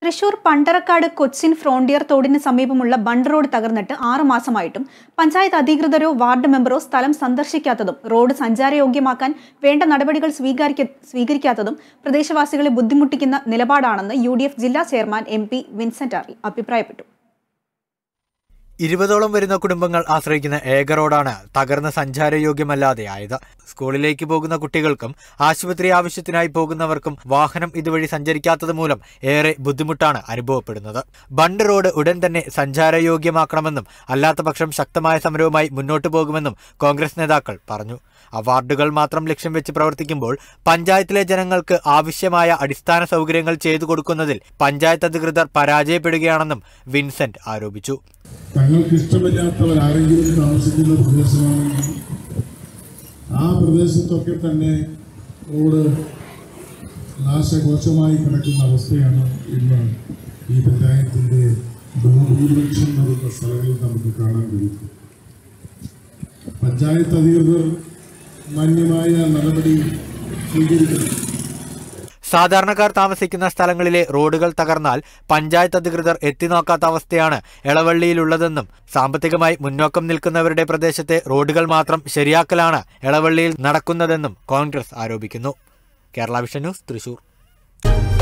Thrissur Pandarakkad Cochin frontier തോടിന് സമീപമുള്ള bund road തകർന്നിട്ട് ആറു മാസമായിട്ടും പഞ്ചായത്ത് അധികൃതരോ വാർഡ് മെമ്പറോ സ്ഥലം സന്ദർശിക്കാത്തതും റോഡ് സഞ്ചാരയോഗ്യമാക്കാൻ വേണ്ട നടപടികൾ സ്വീകരിക്ക സ്വീകരിക്കാത്തതും പ്രദേശവാസികളെ ബുദ്ധിമുട്ടിക്കുന്ന നിലപാടാണെന്ന് യു ജില്ലാ ചെയർമാൻ എം പി വിൻസെന്റ് അറി അഭിപ്രായപ്പെട്ടു ഇരുപതോളം വരുന്ന കുടുംബങ്ങൾ ആശ്രയിക്കുന്ന ഏക റോഡാണ് തകർന്ന് സഞ്ചാരയോഗ്യമല്ലാതെ ആയത് സ്കൂളിലേക്ക് പോകുന്ന കുട്ടികൾക്കും ആശുപത്രി ആവശ്യത്തിനായി പോകുന്നവർക്കും വാഹനം ഇതുവഴി സഞ്ചരിക്കാത്തത് മൂലം ഏറെ ബുദ്ധിമുട്ടാണ് അനുഭവപ്പെടുന്നത് ബണ്ട് റോഡ് ഉടൻ തന്നെ സഞ്ചാരയോഗ്യമാക്കണമെന്നും അല്ലാത്തപക്ഷം ശക്തമായ സമരവുമായി മുന്നോട്ടു പോകുമെന്നും കോൺഗ്രസ് നേതാക്കൾ പറഞ്ഞു അവാർഡുകൾ മാത്രം ലക്ഷ്യം വെച്ച് പ്രവർത്തിക്കുമ്പോൾ പഞ്ചായത്തിലെ ജനങ്ങൾക്ക് ആവശ്യമായ അടിസ്ഥാന സൗകര്യങ്ങൾ ചെയ്തു കൊടുക്കുന്നതിൽ പഞ്ചായത്ത് അധികൃതർ പരാജയപ്പെടുകയാണെന്നും വിൻസെന്റ് ആരോപിച്ചു തങ്ങൾക്ക് ഇഷ്ടമില്ലാത്തവരാരെങ്കിലും താമസിക്കുന്ന പ്രദേശമാണെങ്കിൽ ആ പ്രദേശത്തൊക്കെ തന്നെ റോഡ് നാശകോശമായി കിടക്കുന്ന അവസ്ഥയാണ് ഇന്ന് ഈ പഞ്ചായത്തിൻ്റെ ബഹുഭൂരിപക്ഷം വരുന്ന സ്ഥലങ്ങളിൽ നമുക്ക് കാണാൻ കഴിയും പഞ്ചായത്ത് അധികൃതർ മാന്യമായ നടപടി സ്വീകരിക്കണം സാധാരണക്കാർ താമസിക്കുന്ന സ്ഥലങ്ങളിലെ റോഡുകൾ തകർന്നാൽ പഞ്ചായത്ത് അധികൃതർ എത്തിനോക്കാത്ത അവസ്ഥയാണ് എളവള്ളിയിലുള്ളതെന്നും സാമ്പത്തികമായി മുന്നോക്കം നിൽക്കുന്നവരുടെ പ്രദേശത്തെ റോഡുകൾ മാത്രം ശരിയാക്കലാണ് എളവള്ളിയിൽ നടക്കുന്നതെന്നും കോൺഗ്രസ് ആരോപിക്കുന്നു കേരള വിഷൻ ന്യൂസ് തൃശൂർ